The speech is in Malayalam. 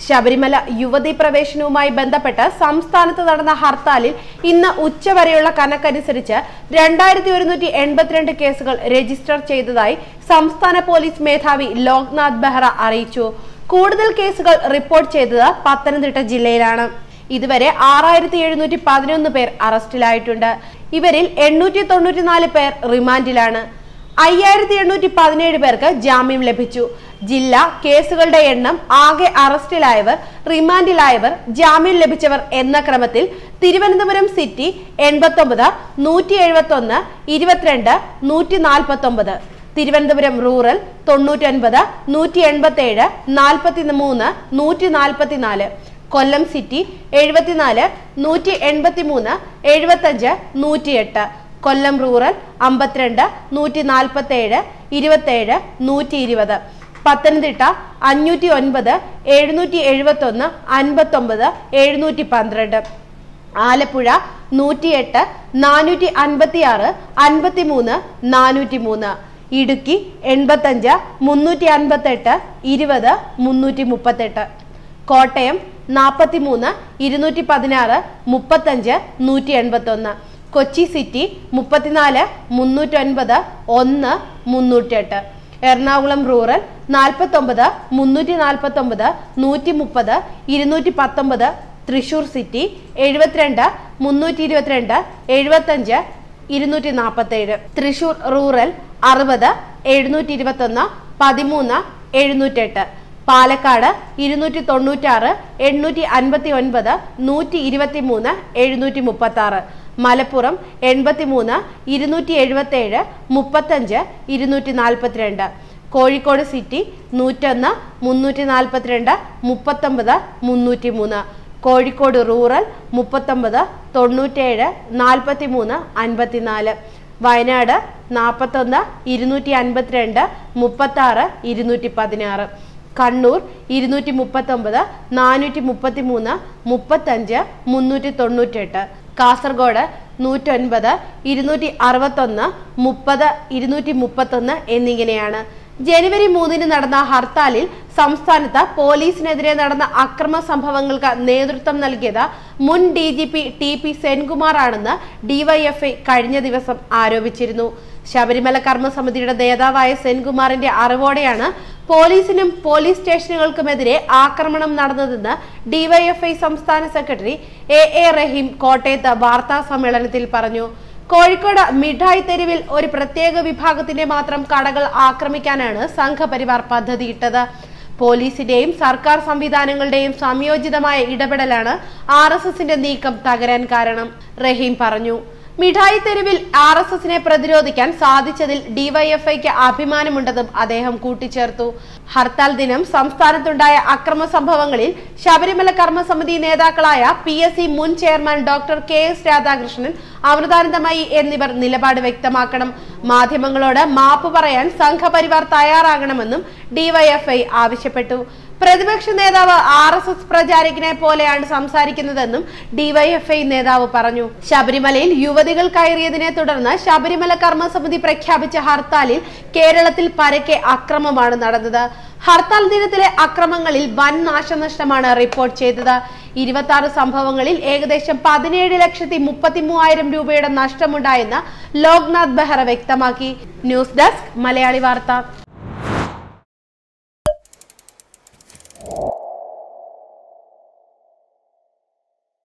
ശബരിമല യുവതീ പ്രവേശനവുമായി ബന്ധപ്പെട്ട് സംസ്ഥാനത്ത് നടന്ന ഹർത്താലിൽ ഇന്ന് ഉച്ചവരെയുള്ള കണക്കനുസരിച്ച് രണ്ടായിരത്തി ഒരുന്നൂറ്റി എൺപത്തിരണ്ട് കേസുകൾ രജിസ്റ്റർ ചെയ്തതായി സംസ്ഥാന പോലീസ് മേധാവി ലോക്നാഥ് ബെഹ്റ അറിയിച്ചു കൂടുതൽ കേസുകൾ റിപ്പോർട്ട് ചെയ്തത് പത്തനംതിട്ട ജില്ലയിലാണ് ഇതുവരെ ആറായിരത്തി എഴുന്നൂറ്റി പതിനൊന്ന് പേർ അറസ്റ്റിലായിട്ടുണ്ട് ഇവരിൽ എണ്ണൂറ്റി തൊണ്ണൂറ്റിനാല് പേർ റിമാൻഡിലാണ് അയ്യായിരത്തി എണ്ണൂറ്റി പതിനേഴ് പേർക്ക് ജാമ്യം ലഭിച്ചു ജില്ല കേസുകളുടെ എണ്ണം ആകെ അറസ്റ്റിലായവർ റിമാൻഡിലായവർ ജാമ്യം ലഭിച്ചവർ എന്ന ക്രമത്തിൽ തിരുവനന്തപുരം സിറ്റി എൺപത്തൊമ്പത് നൂറ്റി എഴുപത്തി ഒന്ന് ഇരുപത്തിരണ്ട് നൂറ്റി നാൽപ്പത്തി ഒമ്പത് തിരുവനന്തപുരം റൂറൽ തൊണ്ണൂറ്റൊൻപത് നൂറ്റി എൺപത്തി ഏഴ് നാൽപ്പത്തി മൂന്ന് നൂറ്റി നാൽപ്പത്തി നാല് കൊല്ലം സിറ്റി എഴുപത്തിനാല് നൂറ്റി എൺപത്തി മൂന്ന് എഴുപത്തഞ്ച് നൂറ്റിയെട്ട് കൊല്ലം റൂറൽ അമ്പത്തിരണ്ട് നൂറ്റി നാൽപ്പത്തി ഏഴ് ഇരുപത്തേഴ് നൂറ്റി ഇരുപത് പത്തനംതിട്ട അഞ്ഞൂറ്റി ഒൻപത് എഴുന്നൂറ്റി എഴുപത്തി ഒന്ന് അൻപത്തൊമ്പത് എഴുന്നൂറ്റി പന്ത്രണ്ട് ആലപ്പുഴ നൂറ്റിയെട്ട് നാനൂറ്റി അൻപത്തി ആറ് അൻപത്തി മൂന്ന് നാനൂറ്റി മൂന്ന് ഇടുക്കി എൺപത്തഞ്ച് മുന്നൂറ്റി അൻപത്തെട്ട് ഇരുപത് മുന്നൂറ്റി മുപ്പത്തെട്ട് കോട്ടയം നാൽപ്പത്തി മൂന്ന് ഇരുന്നൂറ്റി പതിനാറ് മുപ്പത്തഞ്ച് നൂറ്റി എൺപത്തി ഒന്ന് കൊച്ചി സിറ്റി മുപ്പത്തിനാല് മുന്നൂറ്റൊൻപത് ഒന്ന് മുന്നൂറ്റെട്ട് എറണാകുളം റൂറൽ നാൽപ്പത്തൊമ്പത് മുന്നൂറ്റി നാൽപ്പത്തൊമ്പത് നൂറ്റി മുപ്പത് ഇരുന്നൂറ്റി പത്തൊമ്പത് തൃശൂർ സിറ്റി എഴുപത്തിരണ്ട് മുന്നൂറ്റി ഇരുപത്തിരണ്ട് എഴുപത്തഞ്ച് ഇരുന്നൂറ്റി നാൽപ്പത്തേഴ് തൃശൂർ റൂറൽ അറുപത് എഴുന്നൂറ്റി ഇരുപത്തൊന്ന് പതിമൂന്ന് എഴുന്നൂറ്റെട്ട് പാലക്കാട് ഇരുന്നൂറ്റി തൊണ്ണൂറ്റാറ് എണ്ണൂറ്റി അൻപത്തി ഒൻപത് നൂറ്റി ഇരുപത്തി മൂന്ന് എഴുന്നൂറ്റി മുപ്പത്തി ആറ് മലപ്പുറം എൺപത്തി മൂന്ന് ഇരുന്നൂറ്റി എഴുപത്തി ഏഴ് മുപ്പത്തഞ്ച് ഇരുന്നൂറ്റി നാൽപ്പത്തിരണ്ട് കോഴിക്കോട് സിറ്റി നൂറ്റൊന്ന് മുന്നൂറ്റി നാൽപ്പത്തിരണ്ട് മുപ്പത്തൊമ്പത് മുന്നൂറ്റി മൂന്ന് കോഴിക്കോട് റൂറൽ മുപ്പത്തൊമ്പത് തൊണ്ണൂറ്റേഴ് നാൽപ്പത്തി മൂന്ന് അൻപത്തിനാല് വയനാട് നാൽപ്പത്തൊന്ന് ഇരുന്നൂറ്റി അൻപത്തിരണ്ട് മുപ്പത്തി ആറ് ഇരുന്നൂറ്റി പതിനാറ് കണ്ണൂർ ഇരുന്നൂറ്റി മുപ്പത്തൊമ്പത് നാനൂറ്റി മുപ്പത്തി മൂന്ന് മുപ്പത്തഞ്ച് മുന്നൂറ്റി തൊണ്ണൂറ്റെട്ട് കാസർഗോഡ് നൂറ്റൊൻപത് ഇരുന്നൂറ്റി അറുപത്തൊന്ന് മുപ്പത് ഇരുന്നൂറ്റി മുപ്പത്തൊന്ന് എന്നിങ്ങനെയാണ് ജനുവരി മൂന്നിന് നടന്ന ഹർത്താലിൽ സംസ്ഥാനത്ത് പോലീസിനെതിരെ നടന്ന അക്രമ സംഭവങ്ങൾക്ക് നേതൃത്വം നൽകിയത് മുൻ D G P T P Senkumar ആണെന്ന് ഡിവൈഎഫ്ഐ കഴിഞ്ഞ ദിവസം ആരോപിച്ചിരുന്നു ശബരിമല കർമ്മസമിതിയുടെ നേതാവായ സെൻകുമാറിന്റെ അറിവോടെയാണ് പോലീസിനും പോലീസ് സ്റ്റേഷനുകൾക്കുമെതിരെ ആക്രമണം നടന്നതെന്ന് ഡിവൈഎഫ്ഐ സംസ്ഥാന സെക്രട്ടറി എ എ റഹീം കോട്ടയത്ത് വാർത്താ സമ്മേളനത്തിൽ പറഞ്ഞു കോഴിക്കോട് മിഠായി തെരുവിൽ ഒരു പ്രത്യേക വിഭാഗത്തിന്റെ മാത്രം കടകൾ ആക്രമിക്കാനാണ് സംഘപരിവാർ പദ്ധതിയിട്ടത് പോലീസിന്റെയും സർക്കാർ സംവിധാനങ്ങളുടെയും സംയോജിതമായ ഇടപെടലാണ് ആർ എസ് എസിന്റെ നീക്കം തകരാൻ കാരണം റഹീം പറഞ്ഞു മിഠായി തെരുവിൽ ആർ എസ് എസിനെ പ്രതിരോധിക്കാൻ സാധിച്ചതിൽ ഡിവൈഎഫ്ഐക്ക് അഭിമാനമുണ്ടെന്നും അദ്ദേഹം കൂട്ടിച്ചേർത്തു ഹർത്താൽ ദിനം സംസ്ഥാനത്തുണ്ടായ അക്രമ സംഭവങ്ങളിൽ ശബരിമല കർമ്മസമിതി നേതാക്കളായ പി എസ് സി മുൻ chairman doctor K S Radhakrishnan Amritanandamayi എന്നിവർ നിലപാട് വ്യക്തമാക്കണം മാധ്യമങ്ങളോട് മാപ്പ് പറയാൻ സംഘപരിവാർ തയ്യാറാകണമെന്നും ഡിവൈഎഫ്ഐ ആവശ്യപ്പെട്ടു പ്രതിപക്ഷ നേതാവ് ആർ എസ് എസ് പ്രചാരകനെ പോലെയാണ് സംസാരിക്കുന്നതെന്നും ഡിവൈഎഫ്ഐ നേതാവ് പറഞ്ഞു ശബരിമലയിൽ യുവതികൾ കയറിയതിനെ തുടർന്ന് ശബരിമല കർമ്മസമിതി പ്രഖ്യാപിച്ച ഹർത്താലിൽ കേരളത്തിൽ പരക്കെ അക്രമമാണ് നടന്നത് ഹർത്താൽ ദിനത്തിലെ അക്രമങ്ങളിൽ വൻ നാശനഷ്ടമാണ് റിപ്പോർട്ട് ചെയ്തത് ഇരുപത്തി ആറ് സംഭവങ്ങളിൽ ഏകദേശം പതിനേഴ് ലക്ഷത്തി മുപ്പത്തി മൂവായിരം രൂപയുടെ നഷ്ടമുണ്ടായെന്ന് ലോക്നാഥ് ബെഹ്റ വ്യക്തമാക്കി ന്യൂസ് ഡെസ്ക് മലയാളി വാർത്ത